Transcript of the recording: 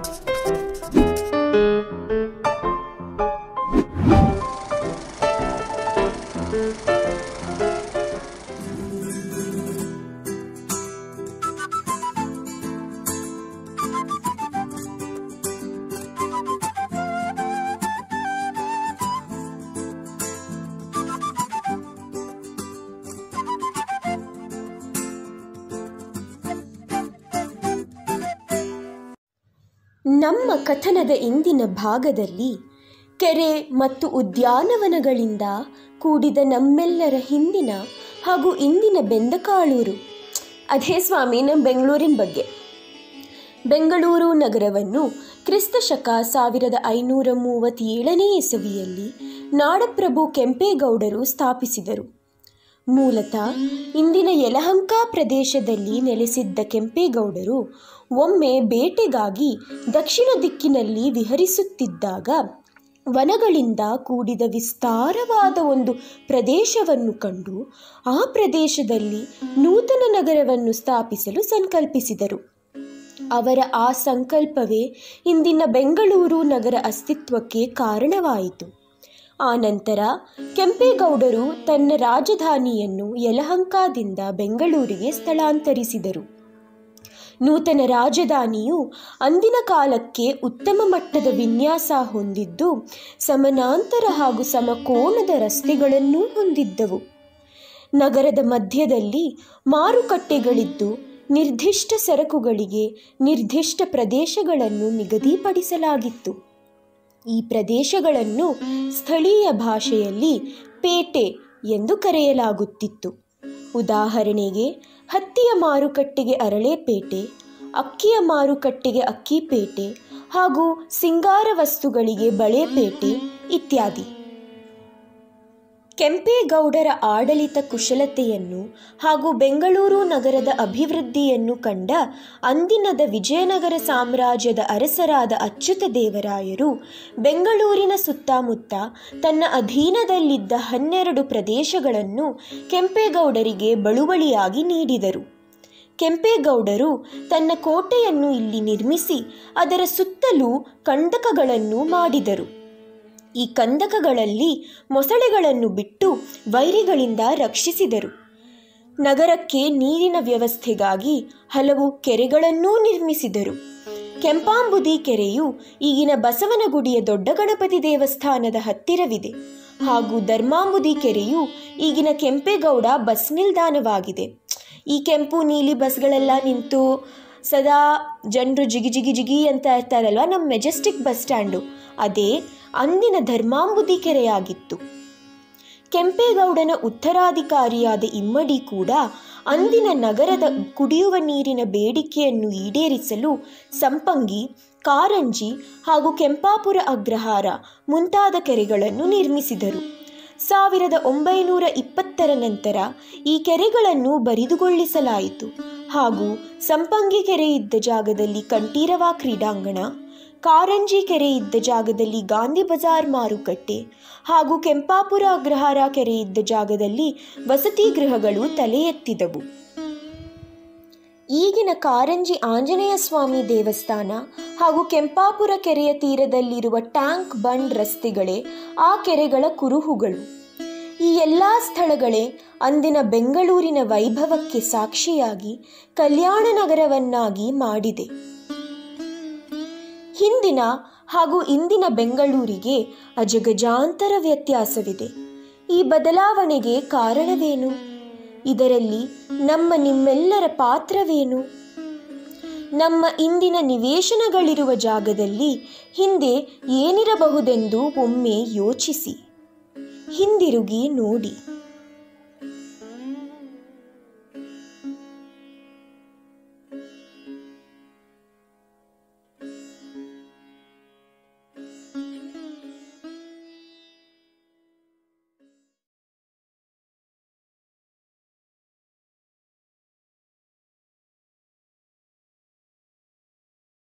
ನಮ್ಮ ಕಥನದ ಇಂದಿನ ಭಾಗದಲ್ಲಿ ಕೆರೆ ಮತ್ತು ಉದ್ಯಾನವನಗಳಿಂದ ಕೂಡಿದ ನಮ್ಮೆಲ್ಲರ ಹಿಂದಿನ ಹಾಗೂ ಇಂದಿನ ಬೆಂದಕಾಳೂರು ಅದೇ ಸ್ವಾಮಿ ನಮ್ಮ ಬೆಂಗಳೂರಿನ ಬಗ್ಗೆ ಬೆಂಗಳೂರು ನಗರವನ್ನು ಕ್ರಿಸ್ತ ಶಕ ಸಾವಿರದ ಐನೂರ ಮೂವತ್ತೇಳನೇ ಇಸವಿಯಲ್ಲಿ ನಾಡಪ್ರಭು ಕೆಂಪೇಗೌಡರು ಸ್ಥಾಪಿಸಿದರು ಮೂಲತಃ ಇಂದಿನ ಯಲಹಂಕ ಪ್ರದೇಶದಲ್ಲಿ ನೆಲೆಸಿದ್ದ ಕೆಂಪೇಗೌಡರು ಒಮ್ಮೆ ಬೇಟೆಗಾಗಿ ದಕ್ಷಿಣ ದಿಕ್ಕಿನಲ್ಲಿ ವಿಹರಿಸುತ್ತಿದ್ದಾಗ ವನಗಳಿಂದ ಕೂಡಿದ ವಿಸ್ತಾರವಾದ ಒಂದು ಪ್ರದೇಶವನ್ನು ಕಂಡು ಆ ಪ್ರದೇಶದಲ್ಲಿ ನೂತನ ನಗರವನ್ನು ಸ್ಥಾಪಿಸಲು ಸಂಕಲ್ಪಿಸಿದರು ಅವರ ಆ ಸಂಕಲ್ಪವೇ ಇಂದಿನ ಬೆಂಗಳೂರು ನಗರ ಅಸ್ತಿತ್ವಕ್ಕೆ ಕಾರಣವಾಯಿತು ಆನಂತರ ಕೆಂಪೇಗೌಡರು ತನ್ನ ರಾಜಧಾನಿಯನ್ನು ಯಲಹಂಕದಿಂದ ಬೆಂಗಳೂರಿಗೆ ಸ್ಥಳಾಂತರಿಸಿದರು ನೂತನ ರಾಜಧಾನಿಯು ಅಂದಿನ ಕಾಲಕ್ಕೆ ಉತ್ತಮ ಮಟ್ಟದ ವಿನ್ಯಾಸ ಹೊಂದಿದ್ದು ಸಮಾನಾಂತರ ಹಾಗೂ ಸಮಕೋಣದ ರಸ್ತೆಗಳನ್ನೂ ಹೊಂದಿದ್ದವು ನಗರದ ಮಧ್ಯದಲ್ಲಿ ಮಾರುಕಟ್ಟೆಗಳಿದ್ದು ನಿರ್ದಿಷ್ಟ ಸರಕುಗಳಿಗೆ ನಿರ್ದಿಷ್ಟ ಪ್ರದೇಶಗಳನ್ನು ನಿಗದಿಪಡಿಸಲಾಗಿತ್ತು ಈ ಪ್ರದೇಶಗಳನ್ನು ಸ್ಥಳೀಯ ಭಾಷೆಯಲ್ಲಿ ಪೇಟೆ ಎಂದು ಕರೆಯಲಾಗುತ್ತಿತ್ತು ಉದಾಹರಣೆಗೆ ಹತ್ತಿಯ ಮಾರುಕಟ್ಟೆಗೆ ಅರಳೆಪೇಟೆ ಅಕ್ಕಿಯ ಮಾರುಕಟ್ಟೆಗೆ ಅಕ್ಕಿಪೇಟೆ ಹಾಗೂ ಸಿಂಗಾರ ವಸ್ತುಗಳಿಗೆ ಬಳೆಪೇಟೆ ಇತ್ಯಾದಿ ಕೆಂಪೇಗೌಡರ ಆಡಳಿತ ಕುಶಲತೆಯನ್ನು ಹಾಗೂ ಬೆಂಗಳೂರು ನಗರದ ಅಭಿವೃದ್ಧಿಯನ್ನು ಕಂಡ ಅಂದಿನದ ವಿಜಯನಗರ ಸಾಮ್ರಾಜ್ಯದ ಅರಸರಾದ ಅಚ್ಯುತ ದೇವರಾಯರು ಬೆಂಗಳೂರಿನ ಸುತ್ತಮುತ್ತ ತನ್ನ ಅಧೀನದಲ್ಲಿದ್ದ ಹನ್ನೆರಡು ಪ್ರದೇಶಗಳನ್ನು ಕೆಂಪೇಗೌಡರಿಗೆ ಬಳುವಳಿಯಾಗಿ ನೀಡಿದರು ಕೆಂಪೇಗೌಡರು ತನ್ನ ಕೋಟೆಯನ್ನು ಇಲ್ಲಿ ನಿರ್ಮಿಸಿ ಅದರ ಸುತ್ತಲೂ ಕಂದಕಗಳನ್ನು ಮಾಡಿದರು ಈ ಕಂದಕಗಳಲ್ಲಿ ಮೊಸಳೆಗಳನ್ನು ಬಿಟ್ಟು ವೈರಿಗಳಿಂದ ರಕ್ಷಿಸಿದರು ನಗರಕ್ಕೆ ನೀರಿನ ವ್ಯವಸ್ಥೆಗಾಗಿ ಹಲವು ಕೆರೆಗಳನ್ನೂ ನಿರ್ಮಿಸಿದರು ಕೆಂಪಾಂಬುದಿ ಕೆರೆಯು ಈಗಿನ ಬಸವನಗುಡಿಯ ದೊಡ್ಡ ಗಣಪತಿ ದೇವಸ್ಥಾನದ ಹತ್ತಿರವಿದೆ ಹಾಗೂ ಧರ್ಮಾಂಬುದಿ ಕೆರೆಯು ಈಗಿನ ಕೆಂಪೇಗೌಡ ಬಸ್ ನಿಲ್ದಾಣವಾಗಿದೆ ಈ ಕೆಂಪು ನೀಲಿ ಬಸ್ಗಳೆಲ್ಲ ನಿಂತು ಸದಾ ಜನರು ಜಿಗಿ ಜಿಗಿ ಜಿಗಿ ಅಂತ ಇರ್ತಾರಲ್ವ ನಮ್ಮ ಮೆಜೆಸ್ಟಿಕ್ ಬಸ್ ಸ್ಟ್ಯಾಂಡು ಅದೇ ಅಂದಿನ ಧರ್ಮಾಂಬುದಿ ಕೆರೆಯಾಗಿತ್ತು ಕೆಂಪೇಗೌಡನ ಉತ್ತರಾಧಿಕಾರಿಯಾದ ಇಮ್ಮಡಿ ಕೂಡ ಅಂದಿನ ನಗರದ ಕುಡಿಯುವ ನೀರಿನ ಬೇಡಿಕೆಯನ್ನು ಈಡೇರಿಸಲು ಸಂಪಂಗಿ ಕಾರಂಜಿ ಹಾಗೂ ಕೆಂಪಾಪುರ ಅಗ್ರಹಾರ ಮುಂತಾದ ಕೆರೆಗಳನ್ನು ನಿರ್ಮಿಸಿದರು ಸಾವಿರದ ಒಂಬೈನೂರ ಇಪ್ಪತ್ತರ ನಂತರ ಈ ಕೆರೆಗಳನ್ನು ಬರಿದುಗೊಳಿಸಲಾಯಿತು ಹಾಗೂ ಸಂಪಂಗಿ ಕೆರೆ ಇದ್ದ ಜಾಗದಲ್ಲಿ ಕಂಠೀರವ ಕ್ರೀಡಾಂಗಣ ಕಾರಂಜಿ ಕೆರೆ ಇದ್ದ ಜಾಗದಲ್ಲಿ ಗಾಂಧಿ ಬಜಾರ್ ಮಾರುಕಟ್ಟೆ ಹಾಗೂ ಕೆಂಪಾಪುರ ಅಗ್ರಹಾರ ಕೆರೆ ಇದ್ದ ಜಾಗದಲ್ಲಿ ವಸತಿ ಗೃಹಗಳು ತಲೆ ಎತ್ತಿದವು ಈಗಿನ ಕಾರಂಜಿ ಆಂಜನೇಯ ಸ್ವಾಮಿ ದೇವಸ್ಥಾನ ಹಾಗೂ ಕೆಂಪಾಪುರ ಕೆರೆಯ ತೀರದಲ್ಲಿರುವ ಟ್ಯಾಂಕ್ ಬಂಡ್ ರಸ್ತೆಗಳೇ ಆ ಕೆರೆಗಳ ಕುರುಹುಗಳು ಈ ಎಲ್ಲ ಸ್ಥಳಗಳೇ ಅಂದಿನ ಬೆಂಗಳೂರಿನ ವೈಭವಕ್ಕೆ ಸಾಕ್ಷಿಯಾಗಿ ಕಲ್ಯಾಣ ನಗರವನ್ನಾಗಿ ಮಾಡಿದೆ ಹಿಂದಿನ ಹಾಗೂ ಇಂದಿನ ಬೆಂಗಳೂರಿಗೆ ಅಜಗಜಾಂತರ ವ್ಯತ್ಯಾಸವಿದೆ ಈ ಬದಲಾವಣೆಗೆ ಕಾರಣವೇನು ಇದರಲ್ಲಿ ನಮ್ಮ ನಿಮ್ಮೆಲ್ಲರ ಪಾತ್ರವೇನು ನಮ್ಮ ಇಂದಿನ ನಿವೇಶನಗಳಿರುವ ಜಾಗದಲ್ಲಿ ಹಿಂದೆ ಏನಿರಬಹುದೆಂದು ಒಮ್ಮೆ ಯೋಚಿಸಿ ಹಿಂದಿರುಗಿ ನೋಡಿ